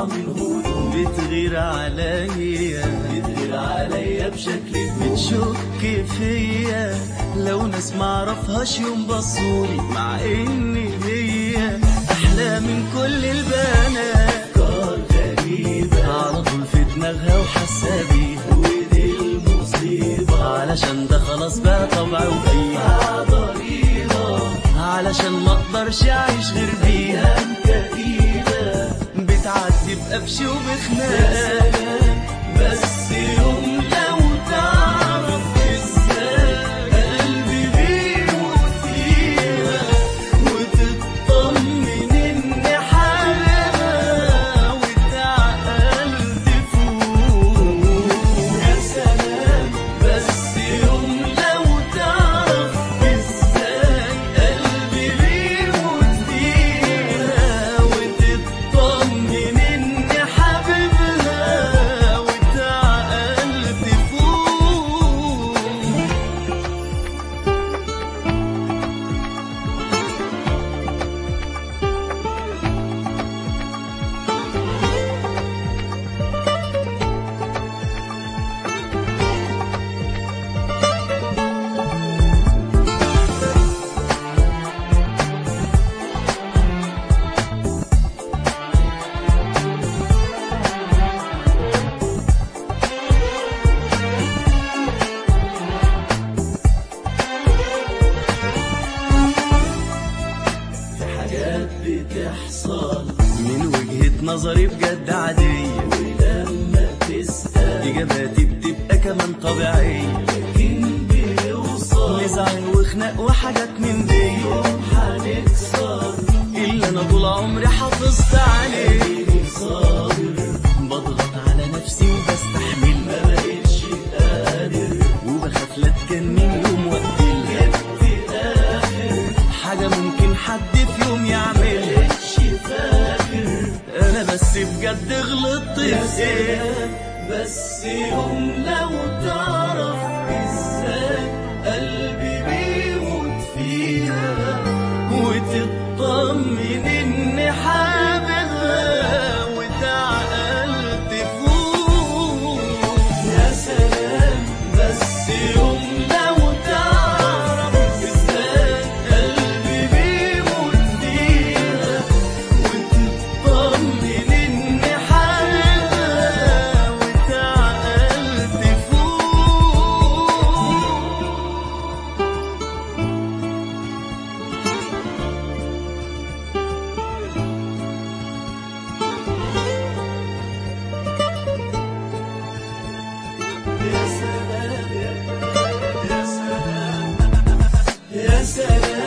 طالعة من هدوء بتغير عليا بتغير عليا بشكل بتشك فيا لو ناس معرفهاش يوم بصولي مع ان هي احلى من كل البنات أفكار غريبة على طول في دماغها وحاسه بيها ودي المصيبة علشان ده خلاص بقى طبع وفيها ضريرة علشان ما اقدرش اعيش غير بيها أيام كئيبة بتعدي بقفش وبخناق بس يوم لو تعرف ازاي قلبي بيموت فيها وتطمن ان حالها وتعقل تفوق يا سلام بس يوم لو تعرف ازاي قلبي بيموت فيها وتطمن ان حبيبها وتعقل تفوق في حاجات بتحصل من وجهة نظري بجد عادية ولما تسأل إجاباتي بتبقى كمان طبيعية لكن بيوصل نزعل وخناق وحاجات من دي يوم هنكسر اللي أنا طول عمري حافظت عليه إيدي صابر بضغط على نفسي وبستحمل ما بقتش قادر وبخاف لا تجنن يوم وقتلها جبت آخر حاجة ممكن حد في يوم يعملها مش فاكر أنا بس بجد غلطت يا في إيه سلام بس يوم لو تعرف ازاي قلبي بيموت فيها وتطمن إني حاببها وتعقل تفوق يا سلام بس يوم لو تعرف ازاي قلبي بيموت فيها وتطمن إني حاببها وتعقل تفوق يا سلام يا سلام يا سلام